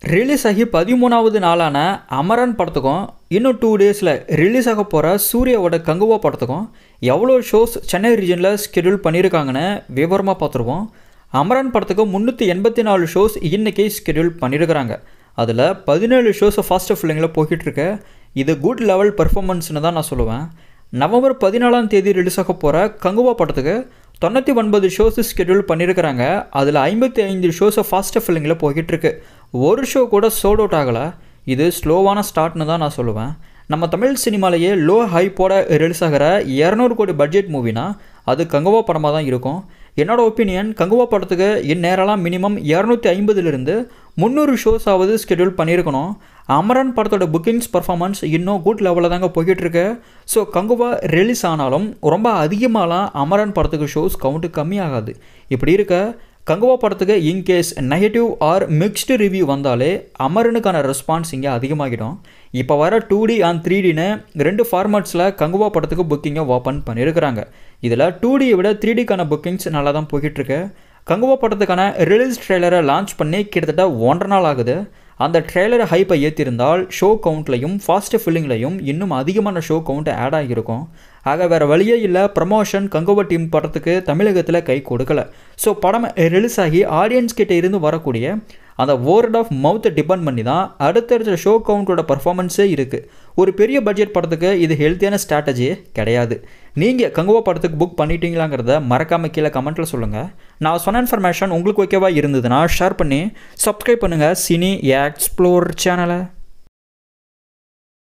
release ஆகி பதிமூணாவது நாளான அமரன் படத்துக்கும் இன்னும் டூ டேஸில் ரிலீஸ் ஆக போகிற சூர்யாவோட கங்குவா படத்துக்கும் எவ்வளோ ஷோஸ் சென்னை ரீஜனில் ஸ்கெடியூல் பண்ணியிருக்காங்கன்னு விவரமாக பார்த்துருவோம் அமரன் படத்துக்கு முந்நூற்றி எண்பத்தி நாலு ஷோஸ் இன்றைக்கி ஸ்கெடியூல் பண்ணியிருக்கிறாங்க அதில் பதினேழு ஷோஸ் ஃபாஸ்ட் ஃபில்லிங்கில் போய்கிட்டு இருக்கு இது குட் லெவல் பெர்ஃபார்மன்ஸ்னு தான் நான் சொல்லுவேன் நவம்பர் பதினாலாம் தேதி ரிலீஸ் ஆக போகிற கங்குவா படத்துக்கு தொண்ணூற்றி ஒன்பது ஷோஸ் ஸ்கெடியூல் பண்ணியிருக்கிறாங்க அதில் ஐம்பத்தி ஐந்து ஷோஸை ஃபாஸ்ட் ஃபில்லிங்கில் போய்கிட்டு இருக்கு ஒரு ஷோ கூட சோல்ட் அவுட் ஆகலை இது ஸ்லோவான ஸ்டார்ட்னு தான் நான் சொல்லுவேன் நம்ம தமிழ் சினிமாலேயே லோ ஹைப்போட ரிலீஸ் ஆகிற இரநூறு கோடி பட்ஜெட் மூவினா அது கங்குவா படமாக தான் இருக்கும் என்னோட ஒப்பீனியன் கங்குவா படத்துக்கு இந்நேரம்லாம் மினிமம் இரநூத்தி ஐம்பதுலேருந்து முந்நூறு ஷோஸ் ஆவது ஸ்கெடியூல் பண்ணியிருக்கணும் அமரன் படத்தோட புக்கிங்ஸ் பர்ஃபார்மன்ஸ் இன்னும் குட் லெவலில் தாங்க போய்கிட்டு இருக்கு ஸோ கங்குவா ரிலீஸ் ஆனாலும் ரொம்ப அதிகமாகலாம் அமரன் படத்துக்கு ஷோஸ் கவுண்ட்டு கம்மியாகாது இப்படி இருக்க கங்குவா படத்துக்கு in case negative or mixed review வந்தாலே அமரனுக்கான ரெஸ்பான்ஸ் இங்கே அதிகமாகிடும் இப்போ வர டூ டி அண்ட் த்ரீ டின்னு ரெண்டு ஃபார்மேட்ஸில் கங்குவா படத்துக்கு புக்கிங்கை ஓப்பன் பண்ணியிருக்கிறாங்க இதில் டூ டியை விட த்ரீ டிக்கான புக்கிங்ஸ் நல்லா தான் போய்கிட்டுருக்கு கங்குவா படத்துக்கான ரிலீஸ் ட்ரெய்லரை லான்ச் பண்ணி கிட்டத்தட்ட ஒன்றரை நாள் ஆகுது அந்த ட்ரெய்லரை ஹைப்பை ஏற்றிருந்தால் ஷோ கவுண்ட்லையும் ஃபாஸ்ட் ஃபில்லிங்லையும் இன்னும் அதிகமான ஷோ கவுண்ட் ஆட் ஆகியிருக்கும் ஆக வேறு வழியே இல்லை ப்ரமோஷன் கங்குவா டீம் படத்துக்கு தமிழகத்தில் கை கொடுக்கல ஸோ படம் ரிலீஸ் ஆகி ஆடியன்ஸ் கிட்ட இருந்து வரக்கூடிய அந்த வேர்ட் ஆஃப் மவுத்தை டிபெண்ட் பண்ணி தான் அடுத்தடுத்த ஷோ கவுண்டோட பர்ஃபார்மன்ஸே இருக்குது ஒரு பெரிய பட்ஜெட் படத்துக்கு இது ஹெல்த்தியான ஸ்ட்ராட்டஜியே கிடையாது நீங்கள் கங்குவா படத்துக்கு புக் பண்ணிட்டீங்களாங்கிறத மறக்காமல் கீழே கமெண்ட்டில் சொல்லுங்கள் நான் சொன்ன இன்ஃபர்மேஷன் உங்களுக்கு ஓகேவா இருந்ததுன்னா ஷேர் பண்ணி சப்ஸ்கிரைப் பண்ணுங்கள் சினி எக்ஸ்ப்ளோர் சேனலை